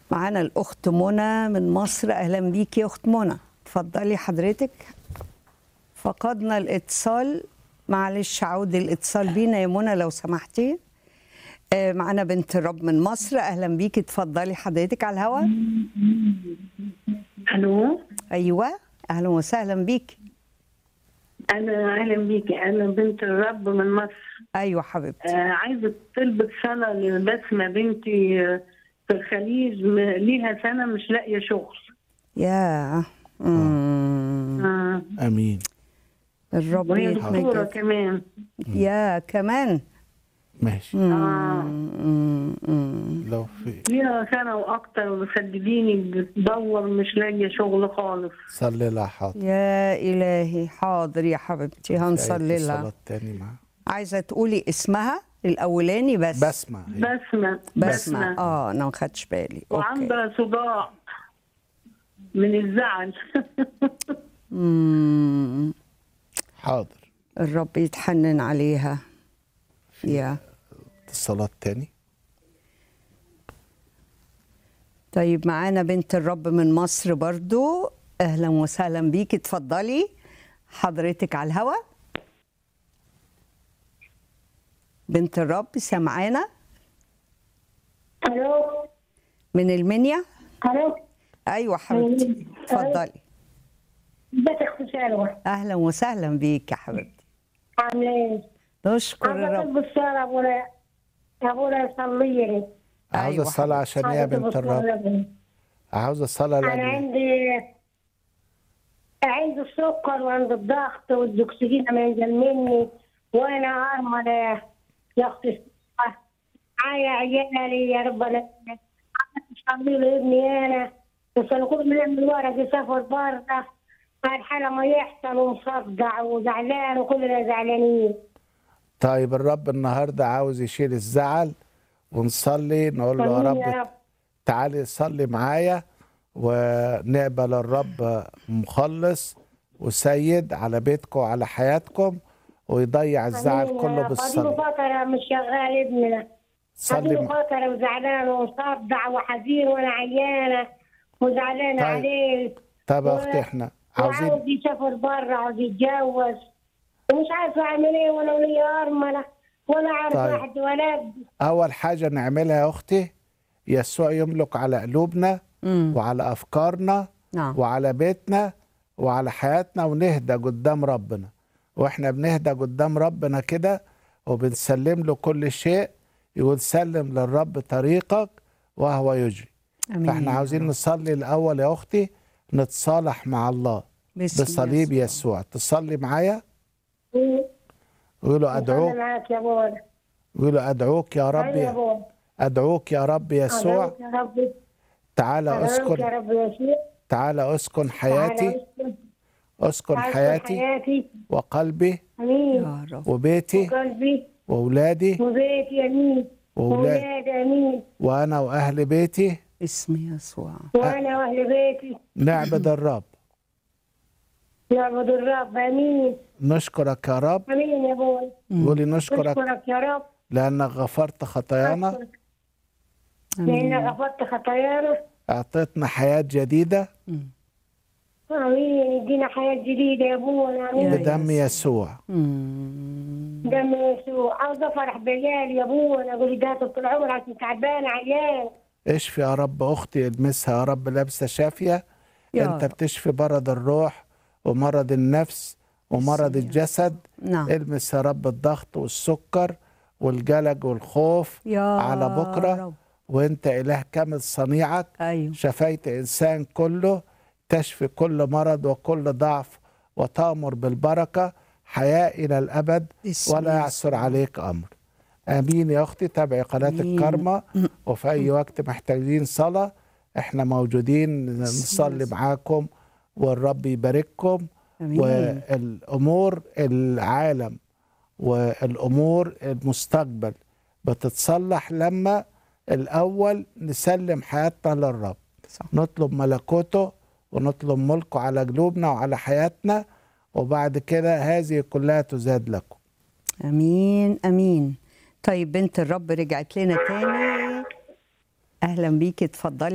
معانا الأخت منى من مصر أهلا بيكي يا أخت منى اتفضلي حضرتك فقدنا الاتصال معلش عود الاتصال بينا يا منى لو سمحتي آه، معانا بنت الرب من مصر أهلا بيكي اتفضلي حضرتك على الهوا الو أيوة أهلا وسهلا بيكي انا اهلا بيكي انا بنت الرب من مصر أيوة حبيبتي آه عايزه طلبة صلاه لبسمه بنتي آه، في الخليج م- ليها سنه مش لاقيه شغل يا مم. آه. امين الرب وهي دكتوره يتمجد كمان يا كمان ماشي آه. مم. مم. لو في ليها سنه واكتر وصدقيني بتدور مش لاقيه شغل خالص صلي لها حاضر يا إلهي حاضر يا حبيبتي هنصلي لها الصلاة التاني معاها عايزة تقولي اسمها الأولاني بس بسمع هي. بسمه بسمة اه أنا ما خدتش بالي أوكي وعندها صداع من الزعل مم. حاضر الرب يتحنن عليها يا الصلاة التاني طيب معانا بنت الرب من مصر برضو أهلا وسهلا بيكي اتفضلي حضرتك على الهوا بنت الرب سامعانا الو من المنيا الو ايوه حبيبتي اتفضلي ازيك يا اختي سلوى اهلا وسهلا بيك يا حبيبتي عامله ايه؟ نشكر عايزه الرب اطلب الصلاه ابونا ابونا يصلي لي عاوز أيوة الصلاة عشان ايه يا عايزة بنت أطلب الرب الصلاة. عاوز الصلاة انا لأجل عندي عندي السكر وعندي الضغط والاكسجين ما ينزل مني وانا ارمله يا اختي معايا عيالي يا رب انا تصلي لي ابني انا بس انا كل ما نعمل ورق يسافر بره الحالة ما يحصل ومصدع وزعلان وكلنا زعلانين طيب الرب النهاردة عاوز يشيل الزعل ونصلي نقول له يا آمين يا رب رب. تعالي صلي معايا ونقبل الرب مخلص وسيد على بيتكم وعلى حياتكم ويضيع الزعل آمين يا كله رب. اديله بالصلاة فترة مش شغال ابننا صلي اديله م- فترة وزعلان ومصدع وحزين وانا عيانة وزعلانة طيب. عليه طب يا و- اختي احنا وعاوز عاوزين يسافر بره عاوز يتجوز ومش عارفة اعمل ايه ولا ولي ارملة ولا عارف طيب. واحد ولد اول حاجة نعملها يا اختي يسوع يملك على قلوبنا مم. وعلى افكارنا نعم وعلى بيتنا وعلى حياتنا ونهدى قدام ربنا واحنا بنهدى قدام ربنا كده وبنسلم له كل شيء يقول سلم للرب طريقك وهو يجري امين فاحنا يا عاوزين رب. نصلي الاول يا اختي نتصالح مع الله باسم بصليب يسوع. يسوع تصلي معايا ويقولوا أنا ادعوك معاك يا ابونا ويقولوا ادعوك يا أيوة يا ربي ابونا ادعوك يا رب يسوع أدعوك يا رب تعالى أدعوك يا اسكن رب يسوع تعالى اسكن حياتي تعالى اسكن- اسكن تعالى حياتي حياتي وقلبي امين يا رب وبيتي وقلبي واولادي وبيتي امين وأولاد. وولاد امين وانا واهل بيتي اسم يسوع وانا واهل بيتي نعبد الرب نعبد الرب امين نشكرك يا رب امين يا ابوي قولي نشكرك اشكرك يا رب لانك غفرت خطايانا أشكرك لانك غفرت خطايانا اعطيتنا حياه جديده امين ادينا حياه جديده يا ابونا امين يا بدم يسوع مم. دم يسوع عاوز افرح بعيالي يا ابونا اقول ده طول العمر عشان تعبانه عيال اشفي يا رب اختي المسها يا رب لابسه شافيه يا انت رب. بتشفي مرض الروح ومرض النفس ومرض الجسد نعم المس يا رب الضغط والسكر والجلج والخوف يا على بكره رب. وانت اله كامل صنيعك ايوه شفيت انسان كله تشفي كل مرض وكل ضعف وتامر بالبركه حياه الى الابد باسم ولا يعثر يسوع. عليك امر امين يا اختي تابعي قناه آمين. الكرمه وفي اي وقت محتاجين صلاه احنا موجودين نصلي يسوع. معاكم والرب يبارككم امين والامور العالم والامور المستقبل بتتصلح لما الاول نسلم حياتنا للرب صح. نطلب ملكوته ونطلب ملكه على قلوبنا وعلى حياتنا وبعد كده هذه كلها تزاد لكم امين امين طيب بنت الرب رجعت لنا تاني اهلا بيكي اتفضلي